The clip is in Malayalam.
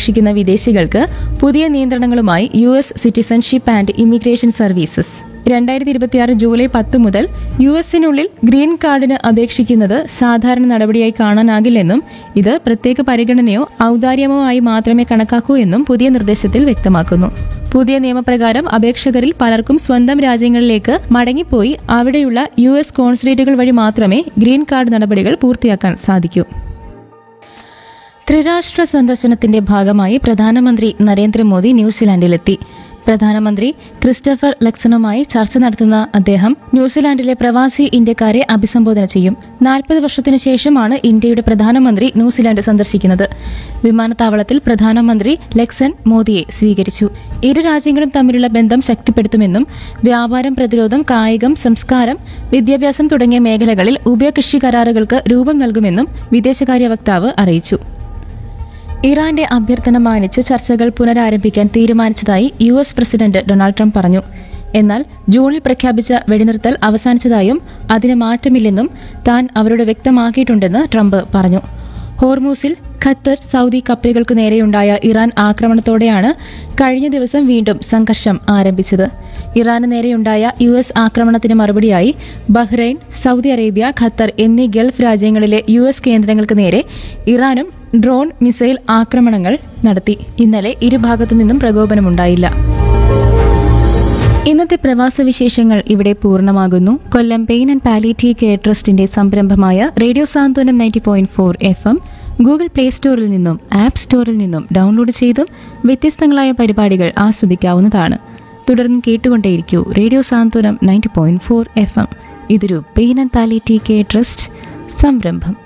അപേക്ഷിക്കുന്ന വിദേശികൾക്ക് പുതിയ നിയന്ത്രണങ്ങളുമായി U S citizenship and immigration services രണ്ടായിരത്തി ഇരുപത്തിയാറ് ജൂലൈ പത്ത് മുതൽ യു എസിനുള്ളിൽ ഗ്രീൻ കാർഡിന് അപേക്ഷിക്കുന്നത് സാധാരണ നടപടിയായി കാണാനാകില്ലെന്നും ഇത് പ്രത്യേക പരിഗണനയോ ഔദാര്യമോ ആയി മാത്രമേ കണക്കാക്കൂ എന്നും പുതിയ നിർദ്ദേശത്തിൽ വ്യക്തമാക്കുന്നു പുതിയ നിയമപ്രകാരം അപേക്ഷകരിൽ പലർക്കും സ്വന്തം രാജ്യങ്ങളിലേക്ക് മടങ്ങിപ്പോയി അവിടെയുള്ള യു എസ് കോൺസുലേറ്റുകൾ വഴി മാത്രമേ ഗ്രീൻ കാർഡ് നടപടികൾ പൂർത്തിയാക്കാൻ സാധിക്കൂ ത്രിരാഷ്ട്ര സന്ദർശനത്തിന്റെ ഭാഗമായി പ്രധാനമന്ത്രി നരേന്ദ്രമോദി ന്യൂസിലാൻഡിലെത്തി പ്രധാനമന്ത്രി ക്രിസ്റ്റഫർ ലക്സണുമായി ചർച്ച നടത്തുന്ന അദ്ദേഹം ന്യൂസിലാൻഡിലെ പ്രവാസി ഇന്ത്യക്കാരെ അഭിസംബോധന ചെയ്യും നാൽപ്പത് വർഷത്തിനു ശേഷമാണ് ഇന്ത്യയുടെ പ്രധാനമന്ത്രി ന്യൂസിലാൻഡ് സന്ദർശിക്കുന്നത് വിമാനത്താവളത്തിൽ പ്രധാനമന്ത്രി ലെക്സൺ മോദിയെ സ്വീകരിച്ചു ഇരു രാജ്യങ്ങളും തമ്മിലുള്ള ബന്ധം ശക്തിപ്പെടുത്തുമെന്നും വ്യാപാരം പ്രതിരോധം കായികം സംസ്കാരം വിദ്യാഭ്യാസം തുടങ്ങിയ മേഖലകളിൽ ഉഭയകക്ഷി കരാറുകൾക്ക് രൂപം നൽകുമെന്നും വിദേശകാര്യ വക്താവ് അറിയിച്ചു ഇറാന്റെ അഭ്യർത്ഥന മാനിച്ച് ചർച്ചകൾ പുനരാരംഭിക്കാൻ തീരുമാനിച്ചതായി U S president Donald Trump പറഞ്ഞു എന്നാൽ ജൂണിൽ പ്രഖ്യാപിച്ച വെടിനിർത്തൽ അവസാനിച്ചതായും അതിന് മാറ്റമില്ലെന്നും താൻ അവരോട് വ്യക്തമാക്കിയിട്ടുണ്ടെന്ന് ട്രംപ് പറഞ്ഞു ഹോർമൂസിൽ ഖത്തർ സൗദി കപ്പലുകൾക്ക് നേരെയുണ്ടായ ഇറാൻ ആക്രമണത്തോടെയാണ് കഴിഞ്ഞ ദിവസം വീണ്ടും സംഘർഷം ആരംഭിച്ചത് ഇറാന് നേരെയുണ്ടായ യു എസ് ആക്രമണത്തിന് മറുപടിയായി ബഹ്റൈൻ സൗദി അറേബ്യ ഖത്തർ എന്നീ ഗൾഫ് രാജ്യങ്ങളിലെ യു എസ് കേന്ദ്രങ്ങൾക്ക് നേരെ ഇറാനും ഡ്രോൺ മിസൈൽ ആക്രമണങ്ങൾ നടത്തി ഇന്നലെ ഇരുഭാഗത്തു നിന്നും പ്രകോപനമുണ്ടായില്ല ഇന്നത്തെ പ്രവാസ വിശേഷങ്ങൾ ഇവിടെ പൂർണ്ണമാകുന്നു Kollam pain and palliative care ട്രസ്റ്റിന്റെ സംരംഭമായ radio Santhwanam ninety point four F M Google play സ്റ്റോറിൽ നിന്നും ആപ്പ് സ്റ്റോറിൽ നിന്നും ഡൗൺലോഡ് ചെയ്തും വ്യത്യസ്തങ്ങളായ പരിപാടികൾ ആസ്വദിക്കാവുന്നതാണ് തുടർന്നും കേട്ടുകൊണ്ടേയിരിക്കൂ radio Santhwanam ninety point four F M ഇതൊരു pain and palliative care trust സംരംഭം